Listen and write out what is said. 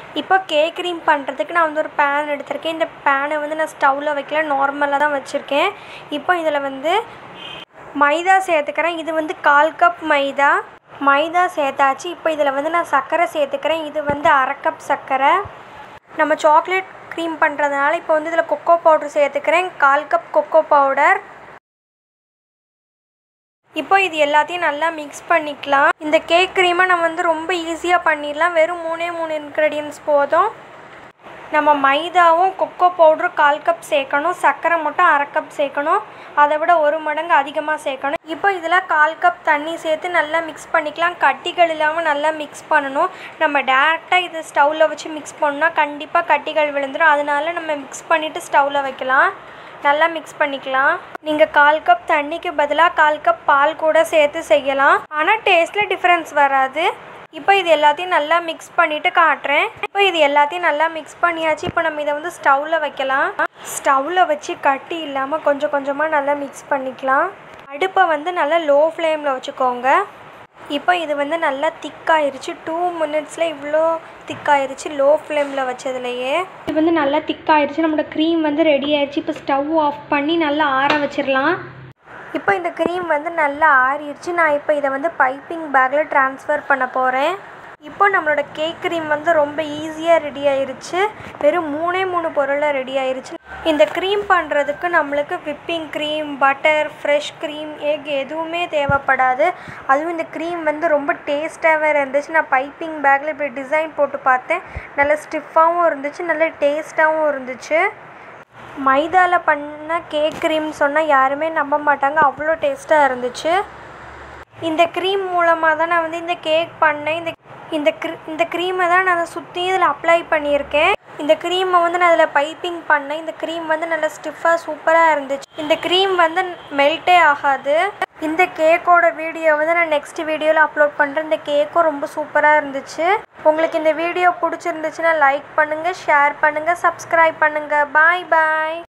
இப்போ cake cream பண்ணுறதுக்கு நான் வந்து ஒரு பேன் எடுத்திருக்கேன் இந்த பேனை வந்து நான் ஸ்டவ்வில் வைக்கல நார்மலாக தான் வச்சுருக்கேன் இப்போ இதில் வந்து மைதா சேர்த்துக்கிறேன் இது வந்து கால் கப் மைதா மைதா சேர்த்தாச்சு இப்போ இதில் வந்து நான் சர்க்கரை சேர்த்துக்கிறேன் இது வந்து அரை கப் சர்க்கரை நம்ம சாக்லேட் க்ரீம் பண்ணுறதுனால இப்போ வந்து இதில் கொக்கோ பவுடர் சேர்த்துக்கிறேன் கால் கப் கொக்கோ பவுடர் இப்போ இது எல்லாத்தையும் நல்லா மிக்ஸ் பண்ணிக்கலாம் இந்த கேக் க்ரீமை நம்ம வந்து ரொம்ப ஈஸியாக பண்ணிடலாம் வெறும் மூணே மூணு இன்க்ரீடியன்ஸ் போதும் நம்ம மைதாவும் கொக்கோ பவுடரும் கால் கப் சேர்க்கணும் சர்க்கரை மட்டும் அரை கப் சேர்க்கணும் அதை விட ஒரு மடங்கு அதிகமாக சேர்க்கணும் இப்போ இதில் கால் கப் தண்ணி சேர்த்து நல்லா மிக்ஸ் பண்ணிக்கலாம் கட்டிகள் இல்லாமல் நல்லா மிக்ஸ் பண்ணணும் நம்ம டேரெக்டாக இது ஸ்டவ்வில் வச்சு மிக்ஸ் பண்ணால் கண்டிப்பாக கட்டிகள் விழுந்துடும் அதனால நம்ம மிக்ஸ் பண்ணிவிட்டு ஸ்டவ்வில் வைக்கலாம் நல்லா மிக்ஸ் பண்ணிக்கலாம் நீங்கள் கால் கப் தண்ணிக்கு பதிலாக கால் கப் பால் கூட சேர்த்து செய்யலாம் ஆனால் டேஸ்ட்டில் டிஃப்ரென்ஸ் வராது இப்போ இது எல்லாத்தையும் நல்லா மிக்ஸ் பண்ணிவிட்டு காட்டுறேன் இப்போ இது எல்லாத்தையும் நல்லா மிக்ஸ் பண்ணியாச்சு இப்போ நம்ம இதை வந்து ஸ்டவ்வில் வைக்கலாம் ஸ்டவ்வில் வச்சு கட்டி இல்லாமல் கொஞ்சம் கொஞ்சமாக நல்லா மிக்ஸ் பண்ணிக்கலாம் அடுப்பை வந்து நல்லா லோ ஃப்ளேமில் வச்சுக்கோங்க இப்போ இது வந்து நல்லா திக்காயிருச்சு டூ மினிட்ஸில் இவ்வளோ திக்காயிருச்சு லோ ஃப்ளேமில் வச்சதுலையே இது வந்து நல்லா திக்காயிருச்சு நம்மளோட க்ரீம் வந்து ரெடி ஆயிடுச்சு இப்போ ஸ்டவ் ஆஃப் பண்ணி நல்லா ஆற வச்சிடலாம் இப்போ இந்த க்ரீம் வந்து நல்லா ஆறிடுச்சு நான் இப்போ இதை வந்து பைப்பிங் பேக்கில் ட்ரான்ஸ்ஃபர் பண்ண போகிறேன் இப்போ நம்மளோட கேக் க்ரீம் வந்து ரொம்ப ஈஸியாக ரெடி ஆயிருச்சு வெறும் மூணே மூணு பொருளில் ரெடி ஆயிருச்சு இந்த க்ரீம் பண்ணுறதுக்கு நம்மளுக்கு whipping cream butter fresh cream egg எதுவுமே தேவைப்படாது அதுவும் இந்த க்ரீம் வந்து ரொம்ப டேஸ்ட்டாகவே இருந்துச்சு நான் பைப்பிங் பேக்கில் இப்படி டிசைன் போட்டு பார்த்தேன் நல்லா ஸ்டிஃபாகவும் இருந்துச்சு நல்ல டேஸ்ட்டாகவும் இருந்துச்சு மைதாவில் பண்ண கேக் க்ரீம் சொன்னால் யாருமே நம்ப மாட்டாங்க அவ்வளோ டேஸ்ட்டாக இருந்துச்சு இந்த க்ரீம் மூலமாக தான் நான் வந்து இந்த கேக் பண்ணேன் இந்த இந்த க்ரீ இந்த க்ரீமை தான் நான் சுற்றி இதில் அப்ளை பண்ணியிருக்கேன் இந்த க்ரீமை வந்து நான் அதில் பைப்பிங் பண்ணேன் இந்த க்ரீம் வந்து நல்லா ஸ்டிஃபாக சூப்பராக இருந்துச்சு இந்த க்ரீம் வந்து மெல்ட்டே ஆகாது இந்த கேக்கோட வீடியோ வந்து நான் நெக்ஸ்ட் வீடியோவில் அப்லோட் பண்ணுறேன் இந்த கேக்கும் ரொம்ப சூப்பராக இருந்துச்சு உங்களுக்கு இந்த வீடியோ பிடிச்சிருந்துச்சுன்னா லைக் பண்ணுங்கள் ஷேர் பண்ணுங்கள் சப்ஸ்கிரைப் பண்ணுங்கள் பாய் பாய்